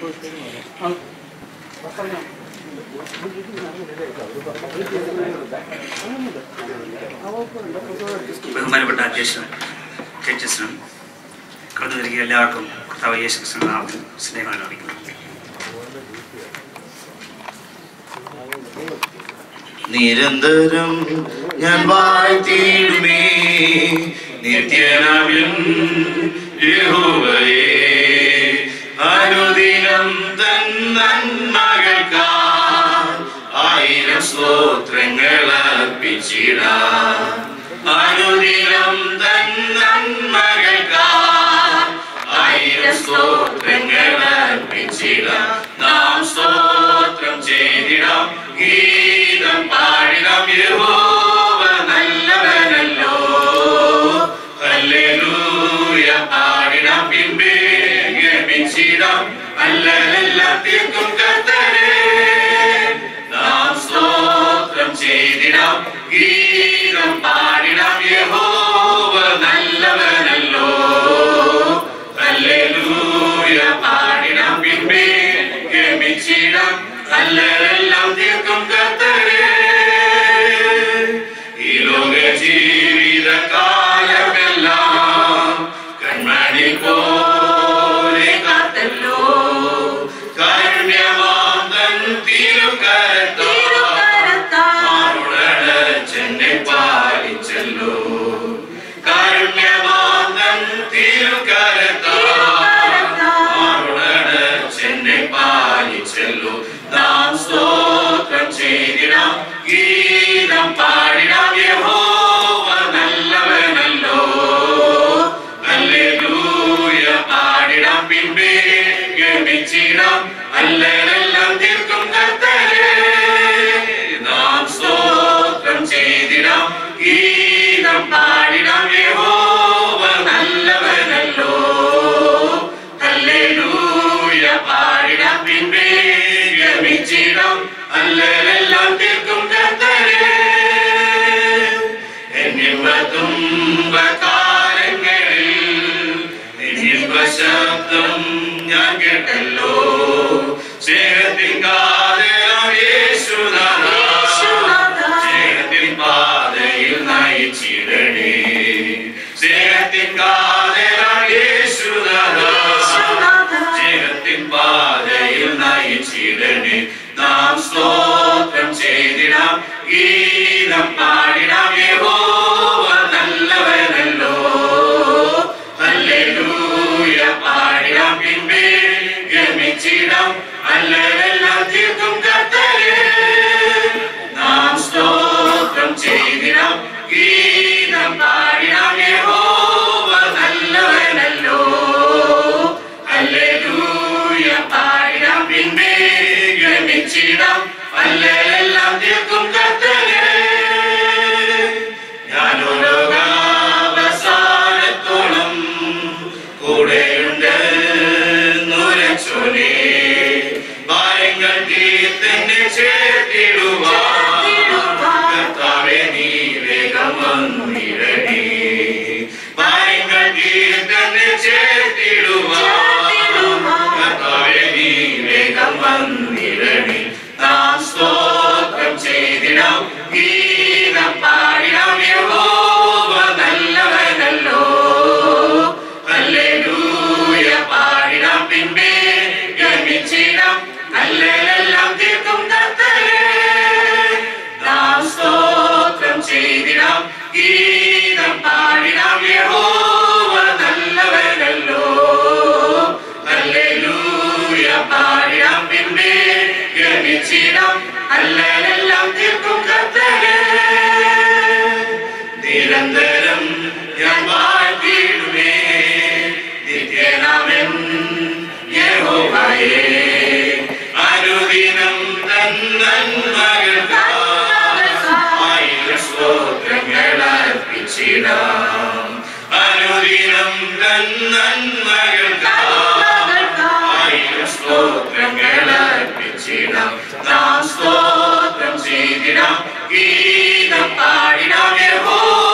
ബഹുമാനപ്പെട്ട അധ്യക്ഷൻ ജഡ്ജസിനും കടന്നു വരിക എല്ലാവർക്കും കർത്താവ് യേശു കൃഷ്ണൻ നാമത്തിൽ സ്നേഹം അറിയിക്കുന്നു നിരന്തരം ഞാൻ വാഴ്ത്തിയിടുമേ നിത്യനവിൻ യഹോവയെ അനുദിനം തൻ നന്മകൾക്കാ ആയിരം സ്തോത്രങ്ങൾ അർപ്പിച്ചിടാം അനുദിനം തൻ നന്മകൾക്കാ ആയിരം സ്തോത്രങ്ങൾ അർപ്പിച്ചിടാം നാം സ്തോത്രം ചെയ്തിടാം ഗീതം പാടിടാം യഹോവ നല്ലവനല്ലോ ഹല്ലേലൂയ പാടിടാം പിൻപേ ഗമിച്ചിടാം അല്ലലെല്ലാം തീർക്കും കർത്തരെ നാം സ്തോത്രം ചെയ്തിടാം ഗീതം പാടിടാം യഹോവ നല്ലവനല്ലോ ഹല്ലേലൂയ പാടിടാം പിൻപേ ഗമിച്ചിടാം അല്ലലെല്ലാം തീർക്കും കർത്തരെ ഈ ലോക ജീവിത കാലമെല്ലാം കൺമണി പോലെ കാത്തല്ലോ കാരുണ്യമാം തൻ തിരുക്കരത്താറുടച്ചെന്നെ പാലിച്ചല്ലോ കാരുണ്യമാം തൻ തിരുക്കരത്താറുടച്ചെന്നെ പാലിച്ചല്ലോ നാം സ്തോത്രം ചെയ്തിടാം ഗീതം പാടിടാം യഹോവ നല്ലവനല്ലോ ഹല്ലേലൂയ പാടിടാം പിൻപേ ഗമിച്ചിടാം അല്ലലെല്ലാം തീർക്കും കർത്തരെ നാം സ്തോത്രം ചെയ്തിടാം ഗീതം പാടിടാം യഹോവ നല്ലവനല്ലോ ഹല്ലേലൂയ പാടിടാം പിൻപേ ഗമിച്ചിടാം അല്ലലെല്ലാം തീർക്കും കർത്തരെ തുമ്പകാലങ്ങളിൽ ശബ്ദം ഞാൻ കേട്ടല്ലോ സ്നേഹത്തിൻ കാതലാം യേശുനാഥ സ്നേഹത്തിൻ പാതയിൽ നയിച്ചിടണേ സ്നേഹത്തിൻ കാതലാം യേശുനാഥ സ്നേഹത്തിൻ പാതയിൽ നയിച്ചിടണേ നാം സ്തോത്രം ചെയ്തിടാം ഗീതം പാടിടാം യഹോവ നല്ലവനല്ലോ ഹല്ലേലൂയ പാടിടാം പിൻപേ ഗമിച്ചിടാം അല്ലലെല്ലാം തീർക്കും കർത്തരെ നാം സ്തോത്രം ചെയ്തിടാം ഗീതം പാടിടാം യഹോവ നല്ലവനല്ലോ ഹല്ലേലൂയ പാടിടാം പിൻപേ ഗമിച്ചിടാം അല്ലലെല്ലാം തീർക്കും കർത്തരെ ഞാനോ ലോകാവസാനത്തോളം കൂടെയുണ്ട് നൂരച്ചോനെ ഭാരങ്ങൾ തീർത്തന്നെ ചേർത്തിടുവാൻ കർത്താവേ നീ വേഗം വന്നിടണേ ഭാരങ്ങൾ തീർത്തന്നെ ചേർത്തിടുവാൻ കർത്താവേ നീ വേഗം വന്നിടണേ നാം സ്തോത്രം ചെയ്തിടാം ഗീതം പാടിടാം യഹോവ നല്ലവനല്ലോ ഹല്ലേലൂയ പാടിടാം പിൻപേ ഗമിച്ചിടാം അല്ലലെല്ലാം തീർക്കും കർത്തരെ നാം സ്തോത്രം ചെയ്തിടാം ഗീതം പാടിടാം യഹോവ നല്ലവനല്ലോ ഹല്ലേലൂയ പാടിടാം പിൻപേ ഗമിച്ചിടാം അല്ലലെല്ലാം തീർക്കും കർത്തരെ നിരന്തരം ഞാൻ വാഴ്ത്തിയിടുമേ നിത്യനാമൻ യഹോവയെ അനുദിനം തന്നന്മകൾക്കായി ആയിരം സ്തോത്രങ്ങൾ അർപ്പിച്ചിടാം അനുദിനം തന്നന്മകൾക്കായി ആയിരം സ്തോത്രങ്ങൾ അർപ്പിച്ചിടാം നാം സ്തോത്രം ചെയ്തിടാം ഗീതം പാടിടാം യഹോവ